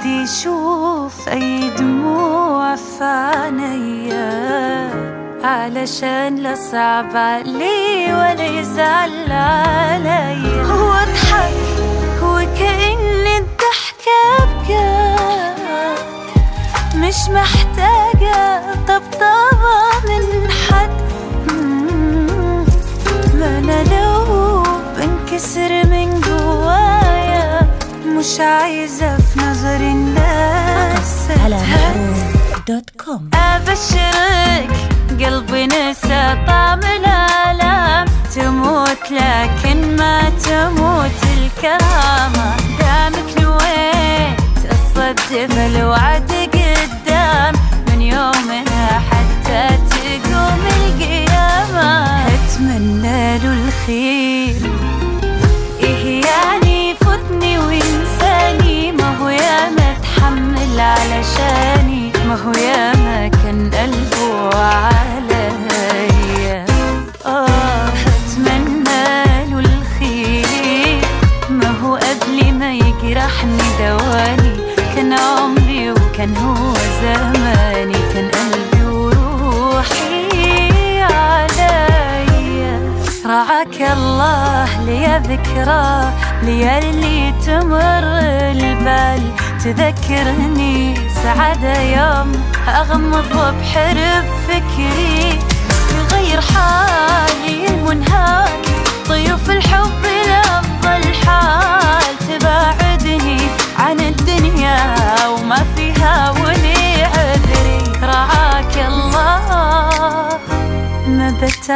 ودي اشوف اي دموع في عينيا علشان لا صعب علي ولا يزعل عليا واضحك وكأن الضحكة بجد مش محتاجة طبطبة من حد مم. ما أنا لو بنكسر من جوايا مش عايزة في نظر الناس على أتهد. محروم دوت كوم أبشرك قلبي نسى طعم الآلام تموت لكن ما تموت الكرامة دامك نويت الصدف الوعد قدام من يومنا حتى تقوم القيامة أتمنى له الخير إيه يعني فوتني وينساني ما هو ياما اتحمل علشاني ما هو ياما كان قلبه عليا آه أتمنى له الخير ما هو قبل ما يجرحني دواني كان عمري وكان هو زماني كان قلبي وروحي عليا رعاك الله ليا ذكرى ليا اللي تمر البال تذكرني سعادة يوم أغمض وبحرب فكري تغير حالي المنهاك ضيوف الحب لأفضل حال تباعدني عن الدنيا وما فيها ولي عذري رعاك الله ما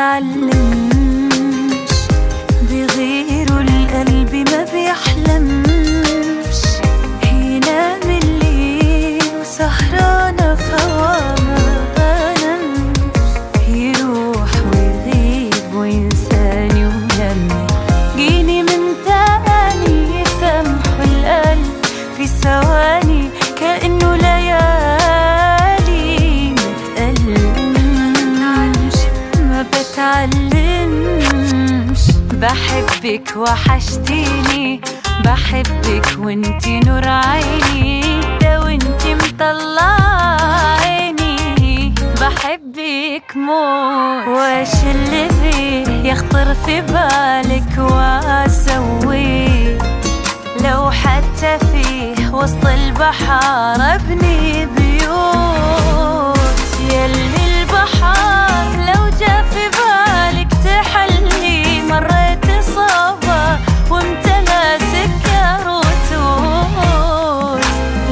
بتعلمش بغيره القلب ما بيحلمش ينام الليل وسهرانة فوا ما بنامش يروح ويغيب وينساني ولما جيني من تاني يسامحوا القلب في ثواني كأنه ليالي متألمش ما بتعلمش بحبك وحشتيني بحبك وانتي نور عيني لو انتي مطلع عيني بحبك موت واش اللي فيه يخطر في بالك واسويه لو حتى فيه وسط البحر ابني بيوت يلي البحر لو جا في بالك تحلي مريت صعبة وامتلا سكر وتوت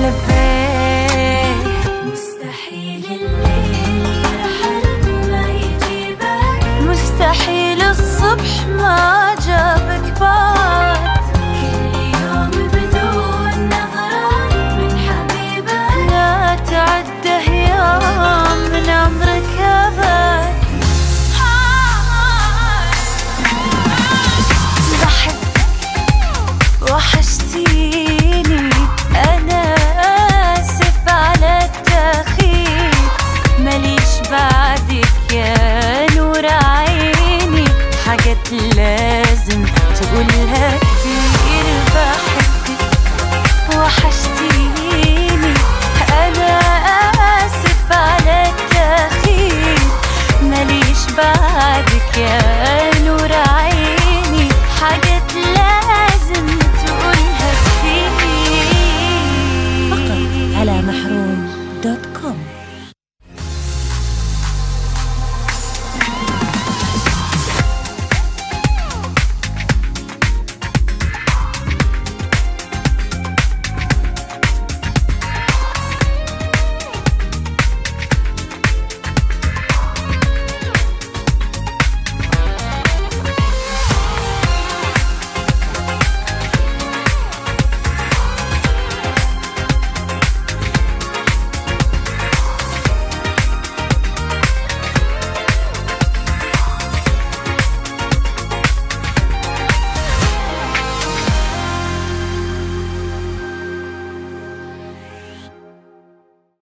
لبيت مستحيل الليل يرحل ما يجيبك مستحيل الصبح ما جابك بعد كل يوم بدون نظرة من حبيبك لا تعده يوم من عمرك أبد بحبك وحشتيني أنا آسف على التأخير ماليش بعدك يا نور عيني حاجات لازم تقولها كتير بحبك وحشتيني أنا آسف على التأخير ماليش بعدك يا نور عيني حاجات لازم تقولها كتير فقط على محروم دوت